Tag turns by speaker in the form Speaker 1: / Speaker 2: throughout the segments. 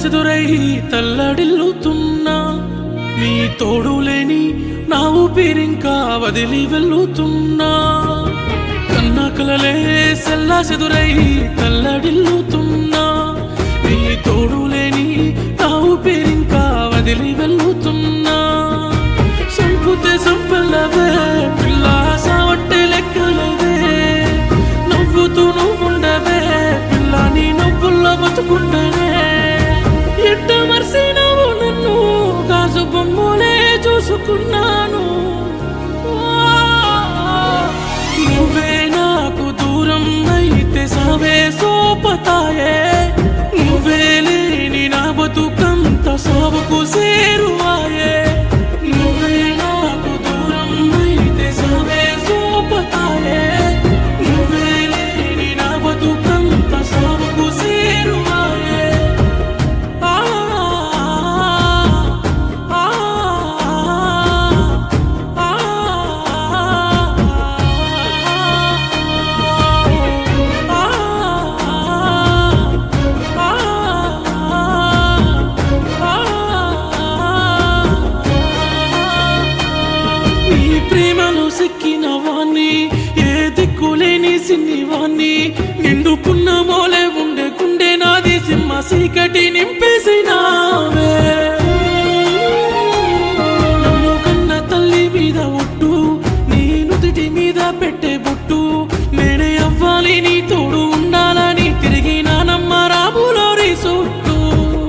Speaker 1: సెదురై తల్లడిల్లుతున్నా నీ తోడు లేని నా ఊపిరింకా వదిలి వెళ్ళుతున్నా కన్న కలలే సెల్లా సెదురై తల్లడిల్లుతున్నా నీ తోడు లేని నా ఊపిరింకా వదిలి వెళ్ళుతున్నా సంపుతే సంపల్లవే పిల్ల సావంటే లెక్కలవే నవ్వుతూ నువ్వుండవే పిల్ల నీ నవ్వుల్లో బతుకుండనే ఎట్ట మర్సినవు నన్ను గాజు బొమ్మలే చూసుకున్నాను నువ్వే నాకు దూరం అయితే సావే సోపతాయే నువ్వే లేని నా బతుకంత సావుకు సేరువాయే నువ్వే నాకు దూరం అయితే సావే సోపతాయే నువ్వే లేని నా బతుకంత సావుకు సేరువాయే ఆ ఆ ఆ నీ ప్రేమలో సిక్కిన వాణ్ణి ఏ దిక్కులేని సిన్ని వాణ్ణి నిండుకున్న మోలే ఉండే కుండే నాది సింహ సీకటి నింపేసినావే నన్ను కన్న తల్లి మీద ఒట్టు నీ నుదుటి మీద పెట్టే బొట్టు నేనే అవ్వాలి నీ తోడు ఉండాలని తిరిగి నానమ్మ రాములో రీసొట్టు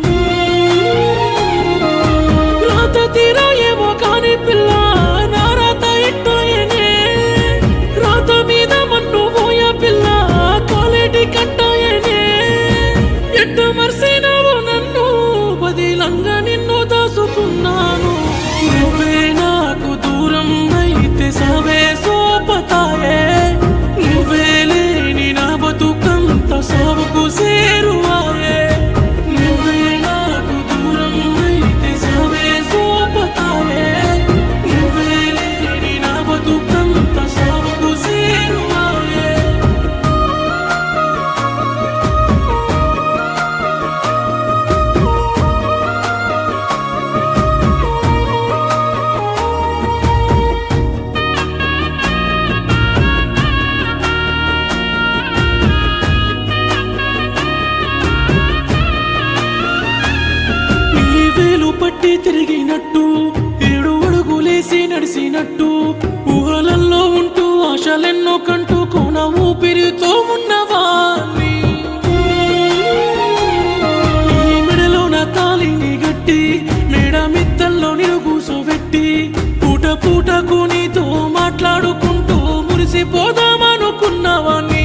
Speaker 1: రాత తీరా ఏమో కాని పిల్ల నా రాత ఇట్టోయనే రాత మీద మన్ను పోయ పిల్ల కాలేటి కట్టాయనే ఎట్ట మర్సినావు నన్ను బదిలంగా నిన్ను దాసుకున్నాను నువ్వే నాకు దూరం అయితే సావే సోపతాయే నువ్వే లేని నా బతుకంత సావుకు సేరువాయే నువ్వే నాకు దూరం అయితే సావే సోపతాయే నువ్వే లేని నా బతుకంత సావుకు సేరువాయే నీ వేలు పట్టి తిరిగినట్టు ఏడు అడుగులేసి నడిసినట్టు ఊహలల్లో ఉంటూ ఆశలెన్నో కంటూ కోన ఊపిరితో ఉన్నవాణ్ణి నీ మెడలో నా తాళిని గట్టి మేడ మిత్తల్లో నేను కూసోబెట్టి పూట పూటకు నీతో మాట్లాడుకుంటూ మురిసిపోదామనుకున్నవాణ్ణి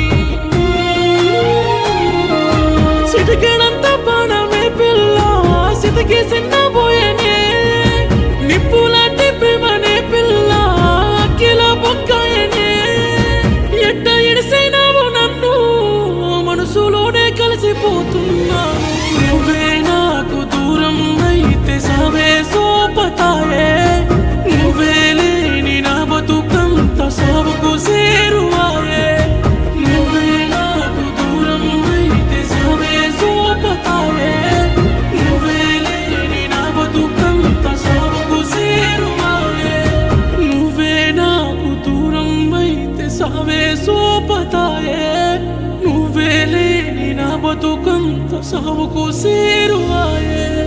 Speaker 1: సిటికెడంత బాణమే పిల్ల సిటికి సిన్నబోయేనే నిప్పులాంటి ప్రేమనే పిల్ల అక్కిల బొక్కయనే ఎట్ట ఇడిసైనావు నన్ను మనసులోనే కలిసిపోతున్నా నువ్వే నాకు దూరం అయితే సావే సోపతాయే నువ్వే లేని నా బతుకంత సావుకు సేరువాయే నువ్వే నాకు దూరం అయితే సావే సోపతాయే నువ్వే లేని నా బతుకంత సావుకు సేరువాయే నువ్వే నాకు దూరం అయితే సావే సోపతాయే నువ్వే లేని నా బతుకంత సావుకు సేరువాయే